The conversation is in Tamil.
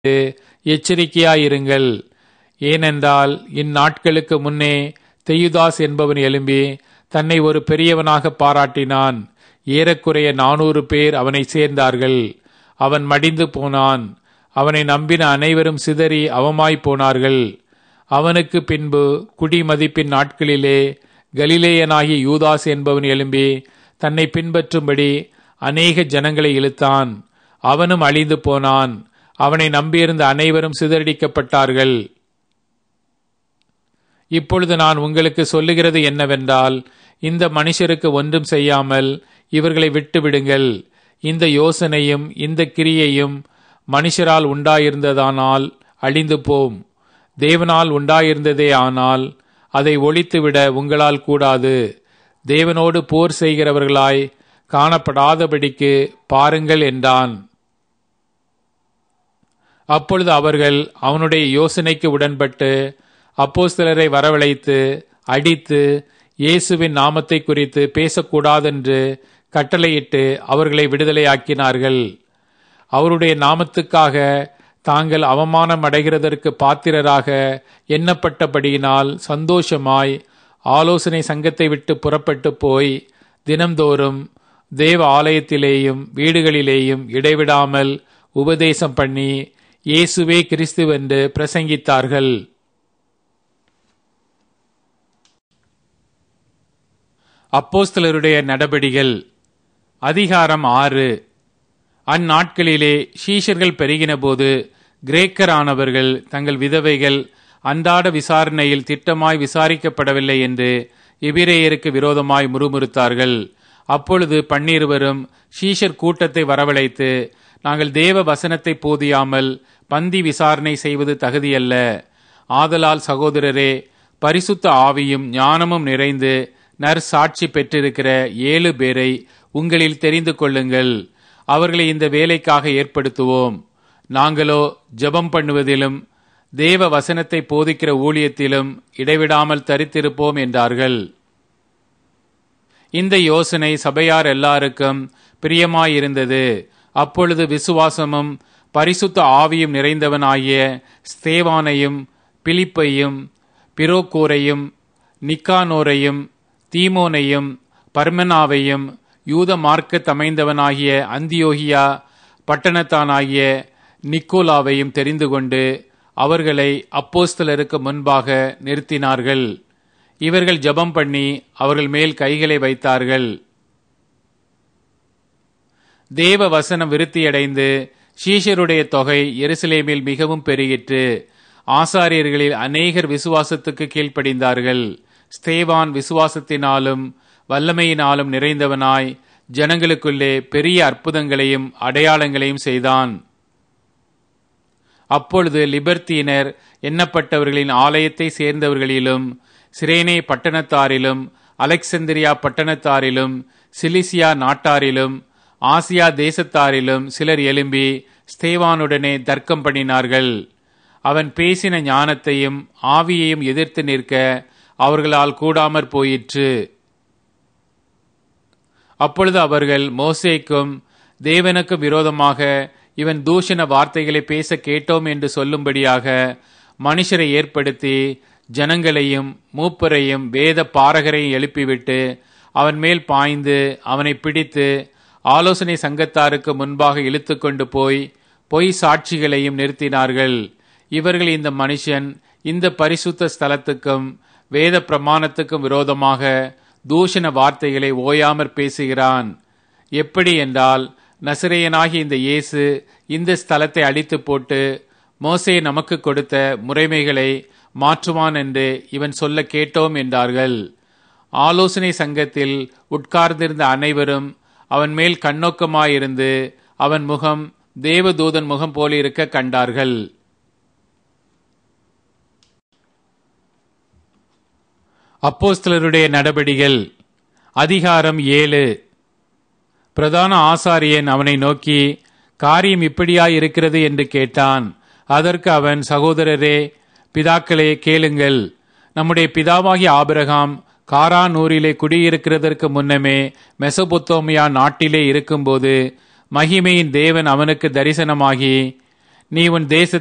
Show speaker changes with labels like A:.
A: எச்சரிக்கையாயிருங்கள் ஏனென்றால் இந்நாட்களுக்கு முன்னே தெயுதாஸ் என்பவன் எழும்பி தன்னை ஒரு பெரியவனாக பாராட்டினான் ஏறக்குறைய நானூறு பேர் அவனை சேர்ந்தார்கள் அவன் மடிந்து போனான் அவனை நம்பின அனைவரும் சிதறி அவமாய்ப் போனார்கள் அவனுக்கு பின்பு குடிமதிப்பின் நாட்களிலே கலிலேயனாகிய யூதாஸ் என்பவன் எழும்பி தன்னை பின்பற்றும்படி அநேக ஜனங்களை இழுத்தான் அவனும் அழிந்து போனான் அவனை நம்பியிருந்த அனைவரும் சிதறடிக்கப்பட்டார்கள் இப்பொழுது நான் உங்களுக்கு சொல்லுகிறது என்னவென்றால் இந்த மனுஷருக்கு ஒன்றும் செய்யாமல் இவர்களை விட்டுவிடுங்கள் இந்த யோசனையும் இந்த கிரியையும் மனுஷரால் உண்டாயிருந்ததானால் அழிந்து போம் தேவனால் உண்டாயிருந்ததே ஆனால் அதை ஒழித்துவிட உங்களால் கூடாது தேவனோடு போர் செய்கிறவர்களாய் காணப்படாதபடிக்கு பாருங்கள் என்றான் அப்பொழுது அவர்கள் அவனுடைய யோசனைக்கு உடன்பட்டு அப்போஸ்தலரை வரவழைத்து அடித்து இயேசுவின் நாமத்தை குறித்து பேசக்கூடாதென்று கட்டளையிட்டு அவர்களை விடுதலையாக்கினார்கள் அவருடைய நாமத்துக்காக தாங்கள் அவமானம் அடைகிறதற்கு பாத்திரராக எண்ணப்பட்டபடியினால் சந்தோஷமாய் ஆலோசனை சங்கத்தை விட்டு புறப்பட்டு போய் தினம்தோறும் தேவ ஆலயத்திலேயும் வீடுகளிலேயும் இடைவிடாமல் உபதேசம் பண்ணி இயேசுவே கிறிஸ்துவென்று பிரசங்கித்தார்கள் அப்போஸ்தலருடைய நடபடிகள் அதிகாரம் ஆறு அந்நாட்களிலே ஷீஷர்கள் பெருகினபோது கிரேக்கரானவர்கள் தங்கள் விதவைகள் அன்றாட விசாரணையில் திட்டமாய் விசாரிக்கப்படவில்லை என்று எபிரேயருக்கு விரோதமாய் முறுமுறுத்தார்கள் அப்பொழுது பன்னிருவரும் ஷீஷர் கூட்டத்தை வரவழைத்து நாங்கள் தேவ வசனத்தை போதியாமல் பந்தி விசாரணை செய்வது தகுதியல்ல ஆதலால் சகோதரரே பரிசுத்த ஆவியும் ஞானமும் நிறைந்து நற்சாட்சி பெற்றிருக்கிற ஏழு பேரை உங்களில் தெரிந்து கொள்ளுங்கள் அவர்களை இந்த வேலைக்காக ஏற்படுத்துவோம் நாங்களோ ஜெபம் பண்ணுவதிலும் தேவ வசனத்தை போதிக்கிற ஊழியத்திலும் இடைவிடாமல் தரித்திருப்போம் என்றார்கள் இந்த யோசனை சபையார் எல்லாருக்கும் பிரியமாயிருந்தது அப்பொழுது விசுவாசமும் பரிசுத்த ஆவியும் நிறைந்தவனாகிய ஸ்தேவானையும் பிலிப்பையும் பிரோக்கோரையும் நிக்கானோரையும் தீமோனையும் பர்மனாவையும் யூத மார்க்க தமைந்தவனாகிய அந்தியோகியா பட்டணத்தானாகிய நிக்கோலாவையும் தெரிந்து கொண்டு அவர்களை அப்போஸ்தலருக்கு முன்பாக நிறுத்தினார்கள் இவர்கள் ஜெபம் பண்ணி அவர்கள் மேல் கைகளை வைத்தார்கள் தேவ வசனம் விருத்தியடைந்து ஷீஷருடைய தொகை எருசலேமில் மிகவும் பெருகிற்று ஆசாரியர்களில் அநேகர் விசுவாசத்துக்கு கீழ்ப்படிந்தார்கள் ஸ்தேவான் விசுவாசத்தினாலும் வல்லமையினாலும் நிறைந்தவனாய் ஜனங்களுக்குள்ளே பெரிய அற்புதங்களையும் அடையாளங்களையும் செய்தான் அப்பொழுது லிபர்த்தீனர் எண்ணப்பட்டவர்களின் ஆலயத்தை சேர்ந்தவர்களிலும் சிரேனே பட்டணத்தாரிலும் அலெக்சந்திரியா பட்டணத்தாரிலும் சிலிசியா நாட்டாரிலும் ஆசியா தேசத்தாரிலும் சிலர் எழும்பி ஸ்தேவானுடனே தர்க்கம் பண்ணினார்கள் அவன் பேசின ஞானத்தையும் ஆவியையும் எதிர்த்து நிற்க அவர்களால் கூடாமற் போயிற்று அப்பொழுது அவர்கள் மோசேக்கும் தேவனுக்கும் விரோதமாக இவன் தூஷண வார்த்தைகளை பேச கேட்டோம் என்று சொல்லும்படியாக மனுஷரை ஏற்படுத்தி ஜனங்களையும் மூப்பரையும் வேத பாரகரையும் எழுப்பிவிட்டு அவன் மேல் பாய்ந்து அவனை பிடித்து ஆலோசனை சங்கத்தாருக்கு முன்பாக இழுத்து கொண்டு போய் பொய் சாட்சிகளையும் நிறுத்தினார்கள் இவர்கள் இந்த மனுஷன் இந்த பரிசுத்த ஸ்தலத்துக்கும் வேத பிரமாணத்துக்கும் விரோதமாக தூஷண வார்த்தைகளை ஓயாமற் பேசுகிறான் எப்படி என்றால் நசிரையனாகி இந்த இயேசு இந்த ஸ்தலத்தை அழித்து போட்டு மோசே நமக்கு கொடுத்த முறைமைகளை மாற்றுவான் என்று இவன் சொல்ல கேட்டோம் என்றார்கள் ஆலோசனை சங்கத்தில் உட்கார்ந்திருந்த அனைவரும் அவன் மேல் கண்ணோக்கமாயிருந்து அவன் முகம் தேவதூதன் முகம் போலிருக்க கண்டார்கள் அப்போஸ்தலருடைய நடபடிகள் அதிகாரம் ஏழு பிரதான ஆசாரியன் அவனை நோக்கி காரியம் இப்படியாய் இருக்கிறது என்று கேட்டான் அதற்கு அவன் சகோதரரே பிதாக்களே கேளுங்கள் நம்முடைய பிதாவாகிய ஆபிரகாம் காரானூரிலே குடியிருக்கிறதற்கு முன்னமே மெசபொத்தோமியா நாட்டிலே இருக்கும்போது மகிமையின் தேவன் அவனுக்கு தரிசனமாகி நீ உன் தேச